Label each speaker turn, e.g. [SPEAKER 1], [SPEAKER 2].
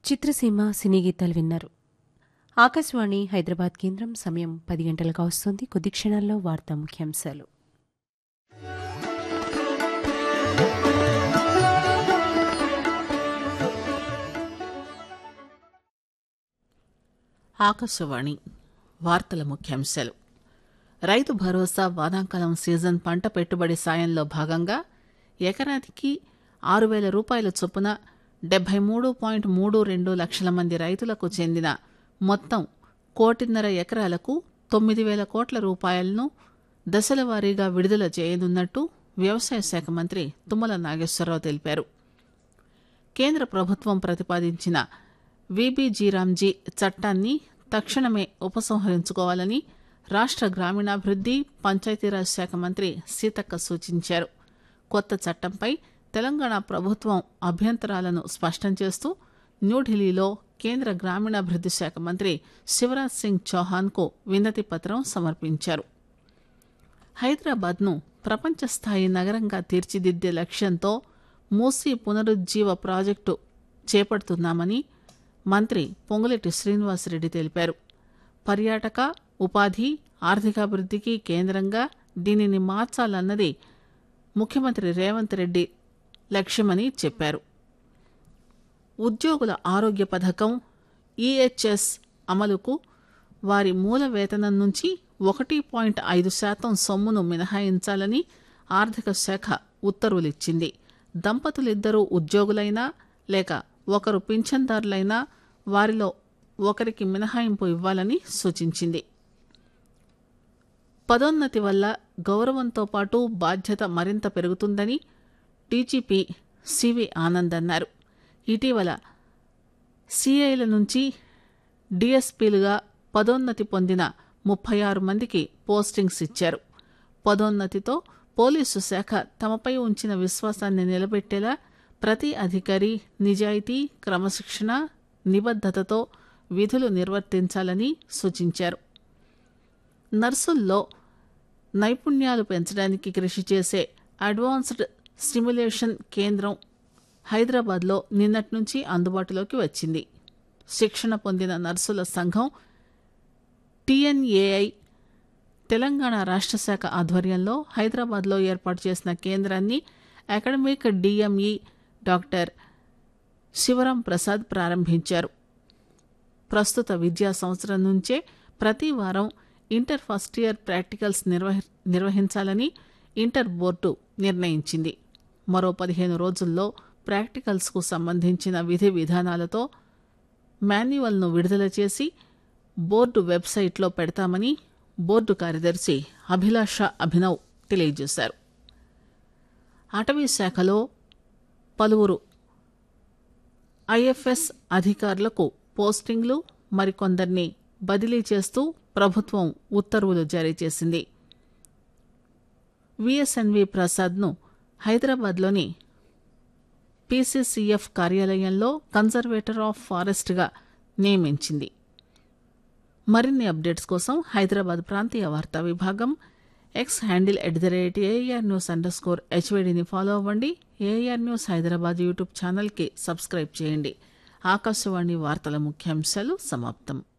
[SPEAKER 1] చిత్రసీమ సినీ గీతాలు విన్నారు ఆకాశవాణి హైదరాబాద్ కేంద్రం సమయం పది గంటలుగా వస్తుంది కొద్ది క్షణాల్లో వార్తా ముఖ్యాంశాలు
[SPEAKER 2] ఆకాశవాణి వార్తల ముఖ్యాంశాలు రైతు భరోసా వానాకాలం సీజన్ పంట పెట్టుబడి సాయంలో భాగంగా ఎకరానికి ఆరు వేల రూపాయల చొప్పున డెబ్బై మూడు పాయింట్ మూడు రెండు లక్షల మంది రైతులకు చెందిన మొత్తం కోటిన్నర ఎకరాలకు తొమ్మిది వేల కోట్ల రూపాయలను దశల వారీగా విడుదల చేయనున్నట్టు వ్యవసాయ శాఖ మంత్రి తుమ్మల నాగేశ్వరరావు తెలిపారు కేంద్ర ప్రభుత్వం ప్రతిపాదించిన విబిజీరామ్జీ చట్టాన్ని తక్షణమే ఉపసంహరించుకోవాలని రాష్ట్ర గ్రామీణాభివృద్ధి పంచాయతీరాజ్ శాఖ మంత్రి సీతక్క సూచించారు కొత్త చట్టంపై తెలంగాణ ప్రభుత్వం అభ్యంతరాలను స్పష్టం చేస్తూ న్యూఢిల్లీలో కేంద్ర గ్రామీణాభివృద్ధి శాఖ మంత్రి శివరాజ్ సింగ్ చౌహాన్కు వినతి పత్రం సమర్పించారు హైదరాబాద్ను ప్రపంచ స్థాయి నగరంగా తీర్చిదిద్దే లక్ష్యంతో మూసీ పునరుజ్జీవ ప్రాజెక్టు చేపడుతున్నామని మంత్రి పొంగులేటి శ్రీనివాసరెడ్డి తెలిపారు పర్యాటక ఉపాధి ఆర్థికాభివృద్ధికి కేంద్రంగా దీనిని మార్చాలన్నది ముఖ్యమంత్రి రేవంత్ రెడ్డి లక్ష్యమని చెప్పారు ఉద్యోగుల ఆరోగ్య పథకం ఈహెచ్ఎస్ అమలుకు వారి మూల వేతనం నుంచి ఒకటి పాయింట్ ఐదు శాతం సొమ్మును మినహాయించాలని ఆర్థిక శాఖ ఉత్తర్వులిచ్చింది దంపతులిద్దరూ ఉద్యోగులైనా లేక ఒకరు పింఛన్దారులైనా వారిలో ఒకరికి మినహాయింపు ఇవ్వాలని సూచించింది పదోన్నతి వల్ల గౌరవంతో పాటు బాధ్యత మరింత పెరుగుతుందని డీజీపీ సివి ఆనంద్ అన్నారు ఇటీవల సిఐల నుంచి డిఎస్పీలుగా పదోన్నతి పొందిన ముప్పై ఆరు మందికి పోస్టింగ్స్ ఇచ్చారు పదోన్నతితో పోలీసు శాఖ తమపై ఉంచిన విశ్వాసాన్ని నిలబెట్టేలా ప్రతి అధికారి నిజాయితీ క్రమశిక్షణ నిబద్ధతతో విధులు నిర్వర్తించాలని సూచించారు నర్సుల్లో నైపుణ్యాలు పెంచడానికి కృషి చేసే అడ్వాన్స్డ్ స్టిమ్యులేషన్ కేంద్రం హైదరాబాద్లో నిన్నటి నుంచి అందుబాటులోకి వచ్చింది శిక్షణ పొందిన నర్సుల సంఘం టీఎన్ఏఐ తెలంగాణ రాష్ట్ర శాఖ ఆధ్వర్యంలో హైదరాబాద్లో ఏర్పాటు చేసిన కేంద్రాన్ని academic DME doctor Shivaram Prasad ప్రారంభించారు ప్రస్తుత విద్యా సంవత్సరం నుంచే ప్రతి వారం ఇంటర్ ఫస్ట్ ఇయర్ ప్రాక్టికల్స్ నిర్వహి నిర్వహించాలని ఇంటర్ బోర్డు నిర్ణయించింది మరో పదిహేను రోజుల్లో ప్రాక్టికల్స్కు సంబంధించిన విధి విధానాలతో మాన్యువల్ను విడుదల చేసి బోర్డు వెబ్సైట్లో పెడతామని బోర్డు కార్యదర్శి అభిలాష అభినవ్ తెలియజేశారు అటవీ శాఖలో పలువురు ఐఎఫ్ఎస్ అధికారులకు పోస్టింగ్లు మరికొందరిని బదిలీ చేస్తూ ప్రభుత్వం ఉత్తర్వులు జారీ చేసింది విఎస్ఎన్వి ప్రసాద్ను హైదరాబాద్లోని పీసీసీఎఫ్ కార్యాలయంలో కన్జర్వేటర్ ఆఫ్ ఫారెస్ట్గా నియమించింది మరిన్ని అప్డేట్స్ కోసం హైదరాబాద్ ప్రాంతీయ వార్తా విభాగం X handle at the rate AR news underscore స్కోర్ హెచ్వైడిని ఫాలో అవ్వండి ఏఆర్ న్యూస్ హైదరాబాద్ యూట్యూబ్ ఛానల్కి సబ్స్క్రైబ్ చేయండి ఆకాశవాణి వార్తల ముఖ్యాంశాలు సమాప్తం